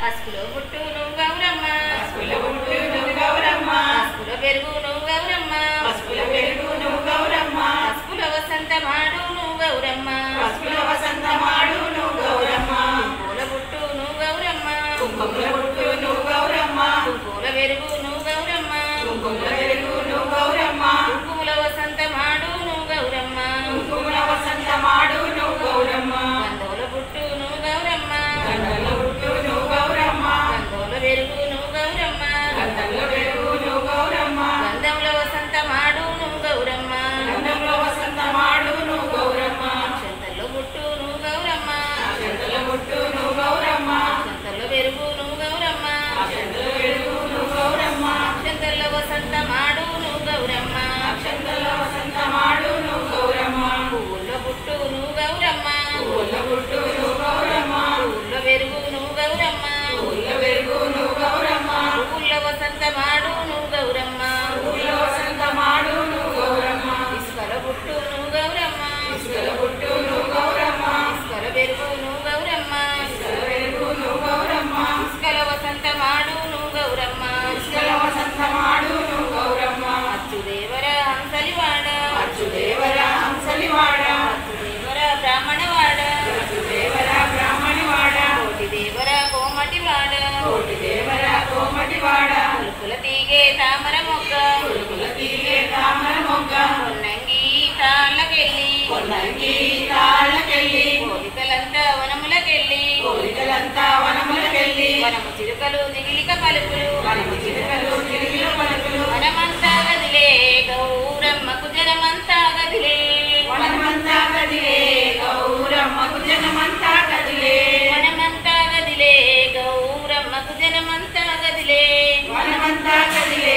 పసుపులో పుట్టు నువ్వు గౌరమ్మ పసుపుల పుట్టు నువ్వు గౌరమ్మ పసుపులో పెరుగు నువ్వు గౌరమ్మ పసుపుల పెరుగు నువ్వు గౌరమ్మ పసుపులో వసంత మాడు నువ్వు గౌరమ్మ పసుపుల వసంత మాడు నువ్వు గౌరమ్మ పూల పుట్టు నువ్వు గౌరమ్మ కుంకుమల పుట్టు నువ్వు గౌరమ్మ పూల పెరుగు నువ్వు గౌరమ్మ కుంకుమల పెరుగు నువ్వు గౌరమ్మ కుంకుమల వసంత మాడు నువ్వు గౌరమ్మ కుంకుమల వసంత మాడు నువ్వు గౌరమ్మ గంధవుల పుట్టు నువ్వు గౌరమ్మ గంధల పుట్టు నువ్వు గౌరమ్మ గంధవుల పెరుగు నువ్వు గౌరమ్మ గంధల పెరుగు నువ్వు గౌరమ్మ గంధముల వసంత మాడు నువ్వు గౌరమ్మ గంధంలో వసంత మాడు నువ్వు గౌరమ్మ చెంతల్లో పుట్టు నువ్వు గౌరమ్మ గంధల పుట్టు నువ్వు గౌరమ్మ చెంతల్లో పెరుగు నువ్వు గౌరమ్మ గంధల పెరుగు నువ్వు గౌరమ్మ చెంతల్లో వసంత మాడు నువ్వు గౌరమ్మ గంధల వసంత మాడు నువ్వు గౌరమ్మ పువ్వుల్లో పుట్టు నువ్వు గౌరమ్మ పూల పుట్టు నువ్వు గౌరమ్మ పువ్వుల్లో పెరుగు నువ్వు గౌరమ్మ పూల పెరుగు నువ్వు గౌరమ్మ పువ్వుల్లో వసంత మాడు నువ్వు గౌరమ్మ పూల వసంత మాడు నువ్వు గౌరమ్మ ఇసుకల పుట్టు నువ్వు గౌరమ్మ ఇసుకల పుట్టు నువ్వు గౌరమ్మ ఇసుకల పెరుగు నువ్వు గౌరమ్మ ఇసుకల పెరుగు నువ్వు గౌరమ్మ ఇసుకల వసంత మాడు నువ్వు గౌరమ్మ ఇసుకల వసంత మాడు నువ్వు గౌరమ్మ అచ్చుదేవర హంసలివాడ అచ్చుదేవర హంసలివాడ అచ్చుదేవర బ్రాహ్మణవాడ అచ్చుదేవర బ్రాహ్మణివాడ కోటి దేవర కోమటివాడ కోటి దేవర కోమటివాడ పులుపుల తీగే తామర మొగ్గ పులుకుల తీగే తామర మొగ్గ కొన్నంగి తాళ్ళకెళ్ళి కొన్నంగి తాళ్ళకెళ్ళి కోరికలంతా వనములకెళ్ళి కోరికలంతా వనములకెళ్ళి వనము చిరుకలు దిగిలిక పలుకులు వనము చిలుకలు చిలుకల పలుకులు వనమంతా గదిలే గౌరమ్మకు జనమంతా గదిలే వనమంతా కదిలే గౌరమ్మకు జనమంతా కదిలే వనమంతా గదిలే గౌరమ్మకు జనమంతా గదిలే వనమంతా కదిలే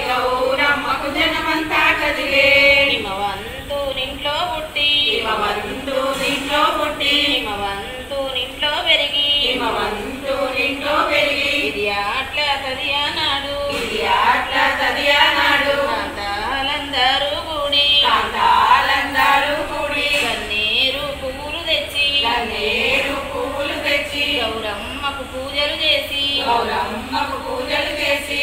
గౌరమ్మకు జనమంతా కదిలే హిమవంతు నింట్లో పుట్టి హిమవంతు నీట్లో పుట్టి హిమవంతు నింట్లో పెరిగి హిమవంతు నీట్లో పెరిగి ఇది ఆట్ల తదియానాడు ఇది ఆట్ల తదియానాడు కాంతాలందరూ కూడి కాంతాలందరూ కూడి కన్నీరు పువ్వులు తెచ్చి కన్నేరు పువ్వులు తెచ్చి గౌరమ్మకు పూజలు చేసి గౌరమ్మకు పూజలు చేసి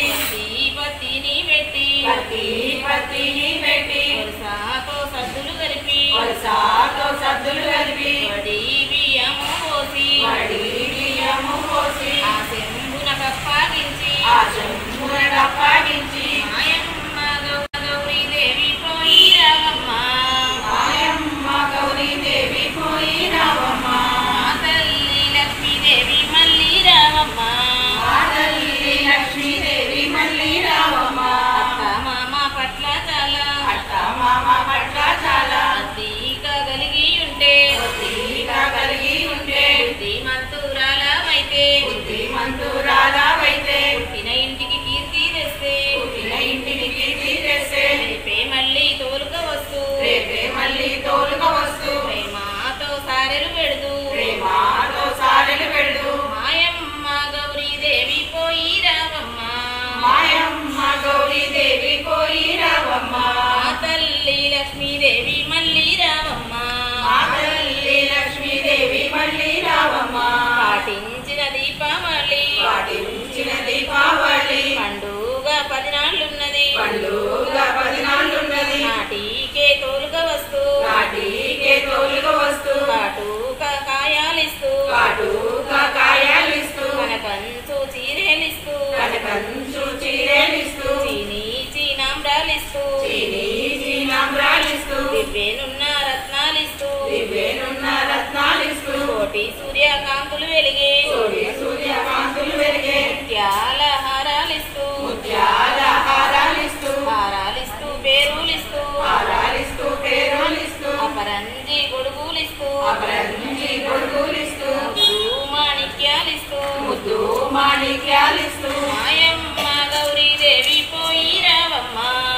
దీపతిని పెట్టి పత్తి పత్తిని పెట్టి వరుసతో సద్దులు కలిపి వరుసతో సద్దులు కలిపి వడి బియ్యము పోసి వడి బియ్యము పోసి ఆ చెంబున కప్పాగించి ఆ చెంబున కప్పాగించి మాయమ్మ గౌ- గౌరీదేవి పోయి రావమ్మ మాయమ్మ గౌరీదేవి పోయి రావమ్మ మా తల్లి లక్ష్మీదేవి మళ్ళీ రావమ్మ మా తల్లి లక్ష్మీదేవి మళ్ళీ రావమ్మ అత్త మామ పట్ల చాలా అత్త మామ పట్ల చాలా అద్దీగా కలిగి ఉంటే బుద్ధిగా కలిగి ఉంటే బుద్ధిమంతురాలమైతే బుద్ధిమంతురాలవైతే పుట్టిన ఇంటికి కీర్తి తెస్తే పుట్టిన ఇంటికి కీర్తి తెస్తే రేపే మళ్ళీ తోలుక వస్తూ రేపే మళ్ళీ తోలుక వస్తూ ప్రేమతో సారెలు పెడుతూ ప్రేమతో సారెలు పెడుతూ మాయమ్మ గౌరీదేవి పోయి రావమ్మ మాయమ్మ గౌరీదేవి పోయి రావమ్మ మా తల్లి లక్ష్మీదేవి మళ్ళీ రావమ్మ మా తల్లి లక్ష్మీదేవి మళ్ళీ రావమ్మ పాటించిన దీపావళి పాటించిన దీపావళి పండుగ పదినాళ్ళున్నది పండుగ పదినాళ్ళున్నది నాటికే తోలుక వస్తూ నాటికే తోలుక వస్తూ కాటుక కాయాలిస్తూ కాటుక కాయాలిస్తూ కనకంచు చీరేలిస్తూ కనకంచు చీరేలిస్తూ చీనీ చీనాంబ్రాలిస్తూ చీనీ చీనాంబ్రాలిస్తూ దివ్వేనున్న రత్నాలిస్తూ దివ్వేనున్న రత్నాలిస్తూ కోటి సూర్యకాంతులు వెలిగే సూర్య సూర్యకాంతులు వెలిగే ముత్యాల హారాలిస్తూ ముత్యాల హారాలిస్తూ హారాలిస్తూ పేరులిస్తూ హారాలిస్తూ పేరులిస్తూ అపరంజి గొడుగులిస్తూ అపరంజి గొడుగులిస్తూ ముద్దు మాణిక్యాలిస్తూ ముద్దు మాణిక్యాలిస్తూ మాయమ్మ గౌరీదేవి పోయి రావమ్మ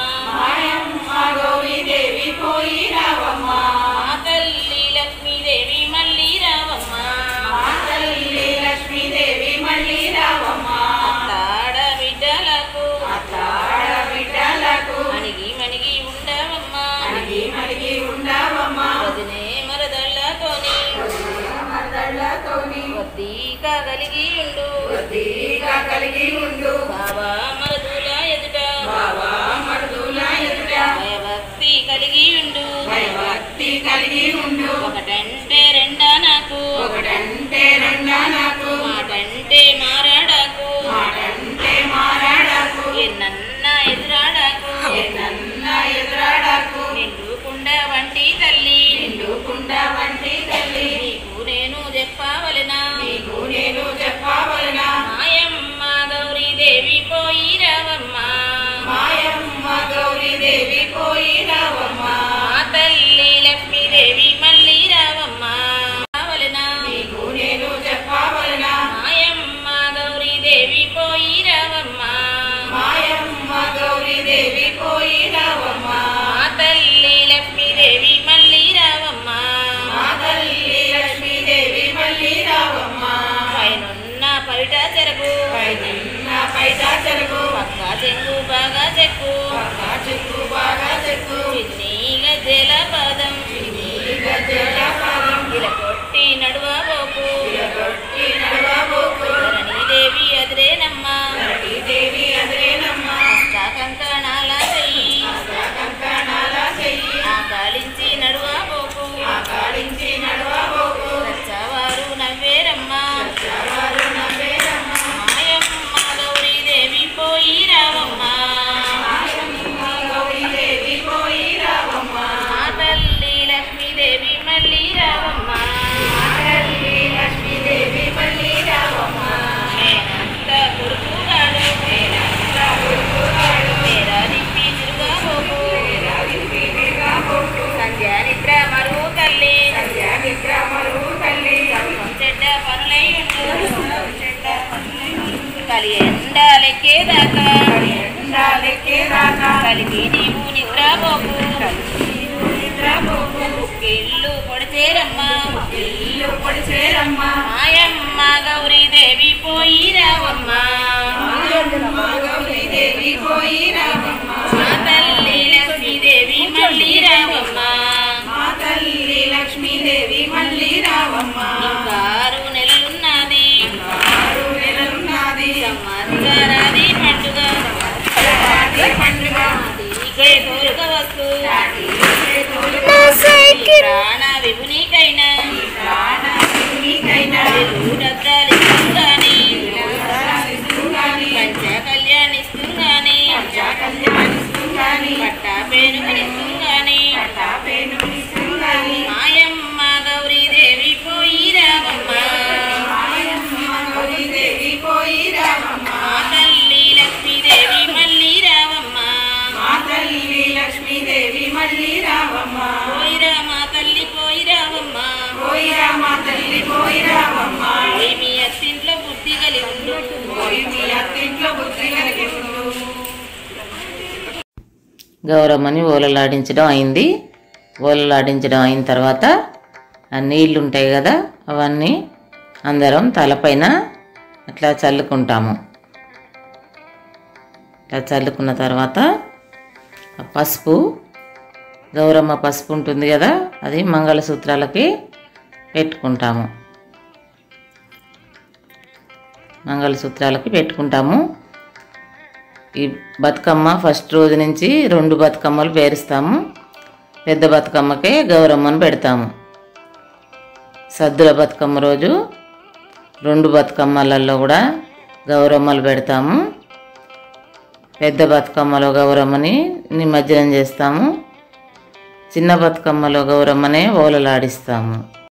మాయమ్మ గౌరీదేవి పోయి రావమ్మ మా తల్లి లక్ష్మీదేవి మళ్ళీ రావమ్మ మా తల్లి లక్ష్మీదేవి మళ్ళీ రావమ్మ అత్తాడ బిడ్డలకు అత్తాడ బిడ్డలకు మణిగి మణిగి ఉండవమ్మ అడిగి మడిగి ఉండవమ్మ వదినే మరదళ్ళతోని మరదళ్ళతోని వద్దీ కొద్దిగా కలిగి ఉండు కొద్దిగా కలిగి ఉండు బాబా మరదుల ఎదుట బాబా మరుదుల ఎదుట భయభక్తి కలిగి ఉండు భయభక్తి కలిగి ఉండు ఒకటంటే రెండా నాకు ఒకటంటే రెండా నాకు మాటంటే మారాడాకు మాటంటే మారాడకు ఎన్నన్నా ఎదురాడాకు ఎన్నన్న ఎదురాడకు నిండుకుండ వంటి తల్లి నిండుకుండా వంటి తల్లి నీకు నేను చెప్పవలెనా నీకు నేను చెప్పవలన మాయమ్మ గౌరీదేవి పోయి రావమ్మ మాయమ్మ గౌరీదేవి పోయి రావమ్మ మా తల్లి లక్ష్మీదేవి మళ్ళీ రావమ్మ రావలెనా నీకు నేను చెప్పవలన మాయమ్మ గౌరీదేవి పోయి రావమ్మ మాయమ్మ గౌరీదేవి పోయి రావమ్మ మా తల్లి లక్ష్మీదేవి మళ్ళీ రావమ్మ మా తల్లి లక్ష్మీదేవి మళ్ళీ రావమ్మ పైనున్న పవిట చెరకు పైన పైట చెరుకు పక్క చెంగు బాగా చెక్కు పక్క చెక్కు బాగా చెక్కు చిన్ని గజ్జెల పాదం గజ్జల పాదం ఇలా కొట్టి నడువ పోకు రొట్టి నడవబోకు దేవి అదిరేనమ్మ దేవి అదేనమ్మ హస్త కంకణాల చెయ్యి కంకణాల చెయ్యి ఆకాలించి నడువ పోకు ఆకాడించి నడవబోకు రచ్చవారు నవ్వేరమ్మ వారు నవ్వేరమ్మ మాయమ్మ గౌరీదేవి పోయి రావమ్మ మాయమ్మ గౌరీదేవి పోయి రావమ్మ మా తల్లి లక్ష్మీదేవి మళ్ళీ రావమ్మ మా తల్లి లక్ష్మీదేవి మళ్ళీ రావమ్మ నేనంత కొడుకుగాడు మేరా దిప్పి తిరుగా పోకు సంధ్య నిద్ర మరువు తల్లి విక్రమరు తల్లి చెడ్డ పనులై ఉండు కలి ఎండ లెక్కేదాకా ఎండాలెక్కేదాకా కలిగి నీవు నిద్రపోకు నిద్రపోకు ఇల్లు పొడిచేరమ్మా ఇల్లు పొడిచేరమ్మ మాయమ్మ గౌరీదేవి పోయి రావమ్మ మాయమ్మ గౌరీదేవి పోయి రావమ్మ మా తల్లి లక్ష్మీదేవి మళ్ళీ రావమ్మ మా తల్లి లక్ష్మీదేవి మళ్ళీ రావమ్మ ఇంకారు నెలలున్నది ఆరు నెలలున్నది సంవత్సరాది పండుగ రాత్రి పండుగ నీకే కోరిక వస్తు రాత్రి తోలుక ప్రాణ విభునికైనా ప్రాణానికైనా డబ్బాలిస్తుందని కళ్యాణిస్తుందని పంచ కళ్యాణిస్తుందని కళ్యాణిస్తుందని పట్టా పేరునిస్తుందని పేనునిస్తుందని మాయమ్మ గౌరీదేవి పోయి రావమ్మ మాయమ్మ గౌరీదేవి పోయి రావమ్మ మా తల్లి లక్ష్మీదేవి మళ్ళీ రావమ్మ మా తల్లి లక్ష్మీదేవి మళ్ళీ రావమ్మ పోయిరా మా తల్లి పోయి రావమ్మ పోయిరా మా తల్లి పోయి రావమ్మ పోయి మీ అత్తింట్లో బుద్ధి కలిగి ఉండు పోయి మీ అత్తింట్లో బుద్ధి కలిగి ఉండు గౌరమ్మని ఓలలాడించడం అయింది ఓలలాడించడం అయిన తర్వాత ఆ నీళ్ళు ఉంటాయి కదా అవన్నీ అందరం తలపైన అట్లా చల్లుకుంటాము ఇట్లా చల్లుకున్న తర్వాత ఆ పసుపు గౌరమ్మ పసుపు ఉంటుంది కదా అది మంగళసూత్రాలకి పెట్టుకుంటాము మంగళసూత్రాలకి పెట్టుకుంటాము ఈ బతుకమ్మ ఫస్ట్ రోజు నుంచి రెండు బతుకమ్మలు పేరుస్తాము పెద్ద బతుకమ్మకే గౌరమ్మను పెడతాము సద్దుల బతుకమ్మ రోజు రెండు బతుకమ్మలలో కూడా గౌరమ్మలు పెడతాము పెద్ద బతుకమ్మలో గౌరమ్మని నిమజ్జనం చేస్తాము చిన్న బతుకమ్మలో గౌరమ్మనే ఓలలాడిస్తాము